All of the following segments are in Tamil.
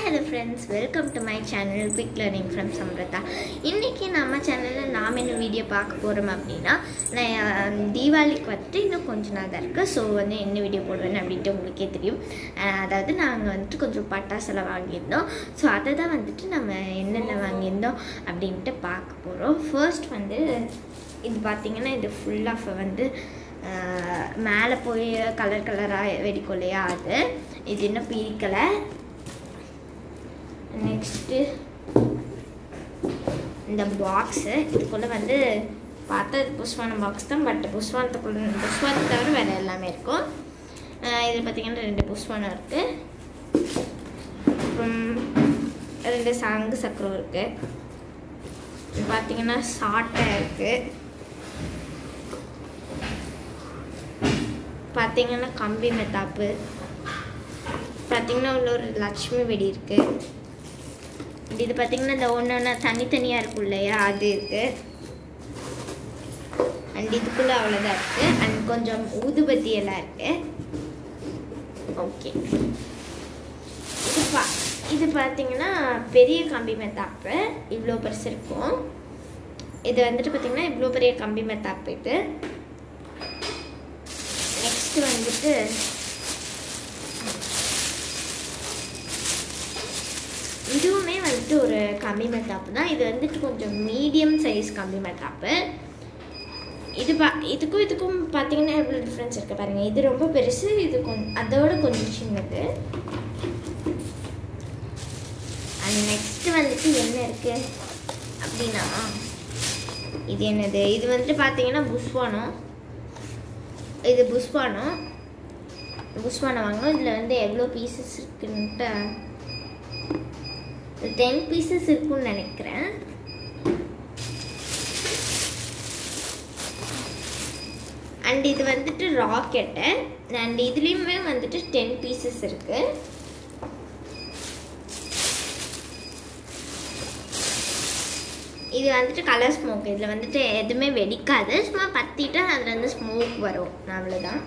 hello friends welcome to my channel quick learning from Samratha இன்றைக்கி நம்ம சேனலில் நாம் என்ன வீடியோ பார்க்க போகிறோம் அப்படின்னா நான் தீபாவளிக்கு வந்துட்டு இன்னும் கொஞ்ச நாள் தான் இருக்குது ஸோ வந்து என்ன வீடியோ போடுவேன் அப்படின்ட்டு உங்களுக்கே தெரியும் அஹ் அதாவது நாங்கள் வந்துட்டு கொஞ்சம் பட்டாசெல்லாம் வாங்கியிருந்தோம் ஸோ அதை தான் வந்துட்டு நம்ம என்னென்ன வாங்கியிருந்தோம் அப்படின்ட்டு பார்க்க போகிறோம் ஃபர்ஸ்ட் வந்து இது பார்த்திங்கன்னா இது ஃபுல்லாக வந்து அஹ் மேலே போய் கலர் கலராக வெடிக்கும் இல்லையா அது இது இன்னும் பிரிக்கலை நெக்ஸ்ட்டு இந்த பாக்ஸு இதுக்குள்ளே வந்து பார்த்தா இது புஷ்வான பாக்ஸ் தான் பட் புஷ்வானத்துக்குள்ள புஷ்வானத்தை தவிர வேறு எல்லாமே இருக்கும் அஹ் இது பார்த்திங்கன்னா ரெண்டு புஷ்வானம் இருக்குது அப்புறம் ரெண்டு சங்கு சக்கரம் இருக்குது இது பார்த்திங்கன்னா சாட்டை இருக்குது பார்த்தீங்கன்னா கம்பி மெத்தாப்பு பார்த்தீங்கன்னா உள்ள ஒரு லட்சுமி வெடி இருக்குது இது பார்த்தீங்கன்னா இந்த ஒன்று ஒன்றா தனித்தனியாக இருக்கும் இல்லையா அது இருக்குது அண்ட் இதுக்குள்ளே அவ்வளோதான் இருக்குது அண்ட் கொஞ்சம் ஊதுபத்தி எல்லாம் இருக்குது ஓகே இது பா இது பார்த்தீங்கன்னா பெரிய கம்பி மெத்தாப்பு இவ்வளோ பெருசு இருக்கும் இது வந்துட்டு பார்த்தீங்கன்னா இவ்வளோ பெரிய கம்பி மெத்தாப்பு இது நெக்ஸ்ட் வந்துட்டு இதுவுமே வந்துட்டு ஒரு கம்பி மெத்தாப்பு தான் இது வந்துட்டு கொஞ்சம் மீடியம் சைஸ் கம்பி மெத்தாப்பு இது பா இதுக்கும் இதுக்கும் பார்த்தீங்கன்னா எவ்வளோ டிஃப்ரென்ஸ் இருக்குது பாருங்கள் இது ரொம்ப பெருசு இது கொஞ்சம் அதோட கொஞ்சம் சின்னது அண்ட் நெக்ஸ்ட் வந்துட்டு என்ன இருக்குது அப்படின்னா இது என்னது இது வந்துட்டு பார்த்தீங்கன்னா புஷ்வானம் இது புஷ்வானம் புஷ்வானம் வாங்கணும் இதில் வந்து எவ்வளோ பீசஸ் இருக்குன்ட்டு டென் பீசஸ் இருக்குன்னு நினைக்கிறேன் அண்ட் இது வந்துட்டு ராக்கெட்டு அண்ட் இதுலேயுமே வந்துட்டு டென் பீசஸ் இருக்குது இது வந்துட்டு கலர் ஸ்மோக் இதில் வந்துட்டு எதுவுமே வெடிக்காது சும்மா பற்றிட்டு அதில் வந்து ஸ்மோக் வரும் அவ்வளோதான்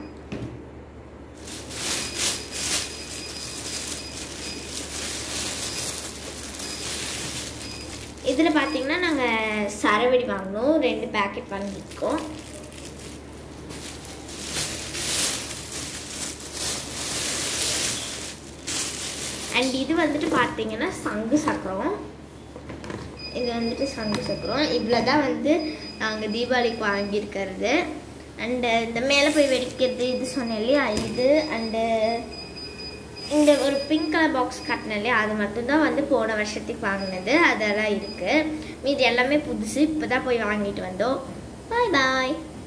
இதில் பார்த்தீங்கன்னா நாங்கள் சரவெடி வாங்கினோம் ரெண்டு பேக்கெட் வாங்கியிருக்கோம் அண்ட் இது வந்துட்டு பார்த்தீங்கன்னா சங்கு சக்கரம் இது வந்துட்டு சங்கு சக்கரம் இவ்வளோ தான் வந்து நாங்கள் தீபாவளிக்கு வாங்கியிருக்கிறது அண்டு இந்த மேலே போய் வெடிக்கிறது இது சொன்னேன் இல்லையா இது அண்டு இந்த ஒரு பிங்க் கலர் பாக்ஸ் காட்டினேன் இல்லையா அது மட்டும்தான் வந்து போன வருஷத்துக்கு வாங்கினது அதெல்லாம் இருக்குது மீதி எல்லாமே புதுசு இப்போ தான் போய் வாங்கிட்டு வந்தோம் பாய் பாய்